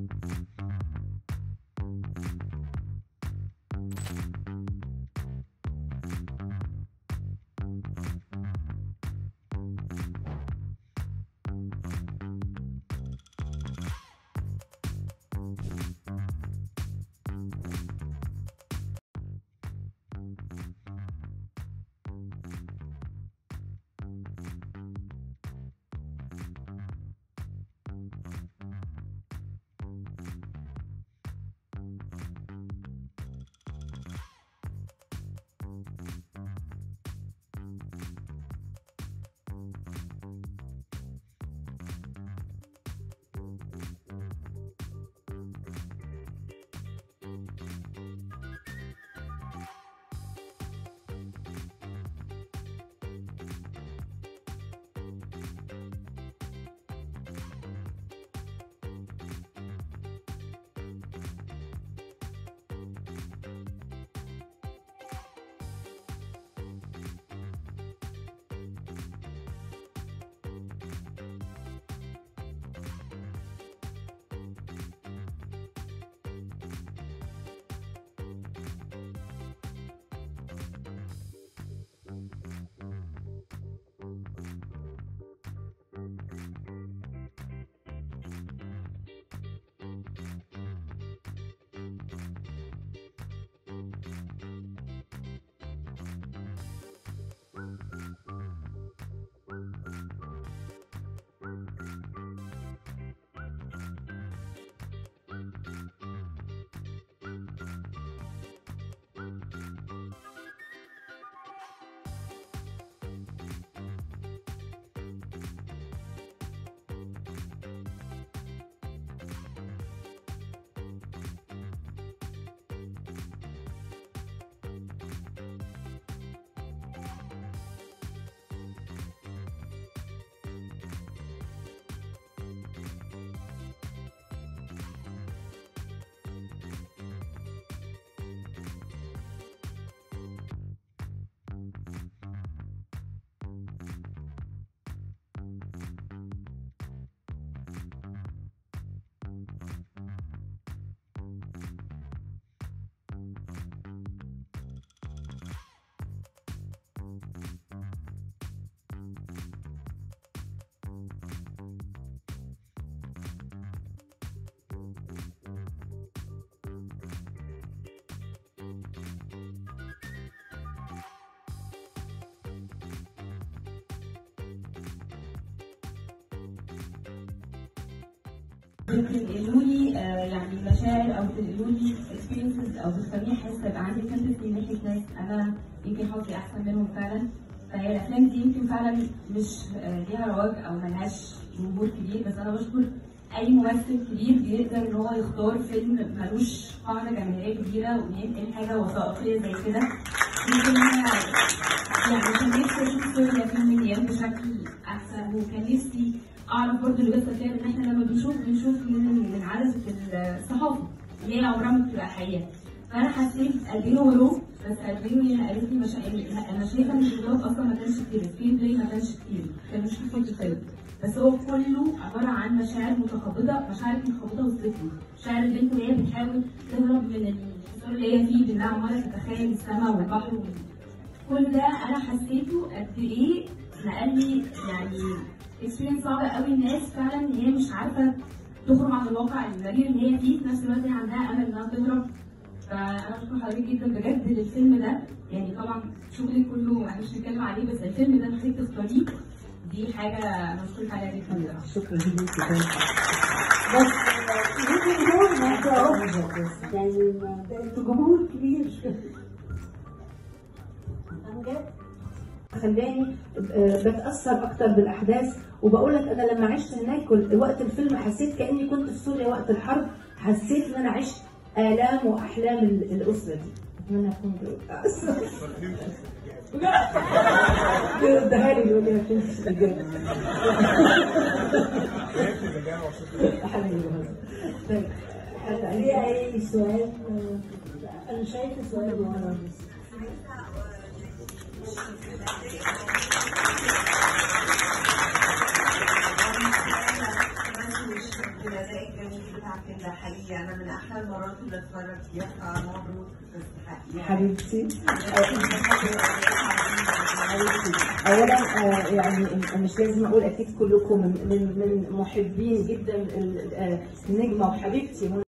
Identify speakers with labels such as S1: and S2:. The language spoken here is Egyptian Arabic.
S1: بتنقلوا لي آه، يعني مشاعر او بتنقلوا لي اكسبيرينسز او بتخليني احس يبقى عندي سمبثي ناحيه ناس انا يمكن حظي احسن منهم فعلا فهي الافلام دي يمكن فعلا مش آه، ليها رواج او ملهاش جمهور كبير بس انا بشكر اي ممثل كبير بيقدر ان هو يختار فيلم ملوش قاعده جماهيريه كبيره وينقل حاجه وثائقيه زي كده يمكن أنا يعني كان نفسي اشوف سوريا في يوم من الايام بشكل احسن وكان نفسي اعرف برضه اللي لسه فيها ان احنا لما بنشوف بنشوف من من عدسه الصحافه اللي هي عمرها ما بتبقى حقيقه فانا حسيت قد ايه هو له بس قد ايه هي قالت لي مش انا شايفه ان البطولات اصلا ما كانش كتير السكرين بلاي ما كانش كتير كان مش في فيلم بس هو كله عباره عن مشاعر متقبضه مشاعر متقبضه وصلتني مشاعر البنت وهي بتحاول تهرب من الحصار اللي هي فيه بانها عماله تتخيل السماء والبحر وال- كل ده انا حسيته قد ايه نقل لي يعني اكسبيرينس صعبه قوي الناس فعلا ان هي مش عارفه تخرج عن الواقع المرير اللي هي فيه في نفس الوقت هي عندها امل انها تهرب فانا بشكر حضرتك جدا بجد للفيلم ده يعني طبعا شغلي كله احنا مش بنتكلم عليه بس الفيلم ده انك تختاريه دي حاجه انا بشكرك عليها جدا بصراحه
S2: شكرا ليكي بس يمكن دول ما تعرفش يعني ما- ده انتوا جمهور كبير أمجد خلاني آه، بتاثر اكتر بالاحداث وبقول لك انا لما عشت هناك وال- وقت الفيلم حسيت كاني كنت في سوريا وقت الحرب حسيت ان انا عشت الام واحلام ال- الاسره دي اتمنى اكون اديها لي يقول لي ما كنتش بجد حبيبي طيب
S3: في اي سؤال انا شايفه سؤال ورا بس
S1: بس مش كده زي
S4: الاداء الجميل بتاعك ده حقيقي انا من احلى المرات اللي اتفرج فيها مبروك تستحقي
S2: حبيبتي اولا آه، يعني مش لازم اقول اكيد كلكم من من من محبين جدا ال- آه، النجمه وحبيبتي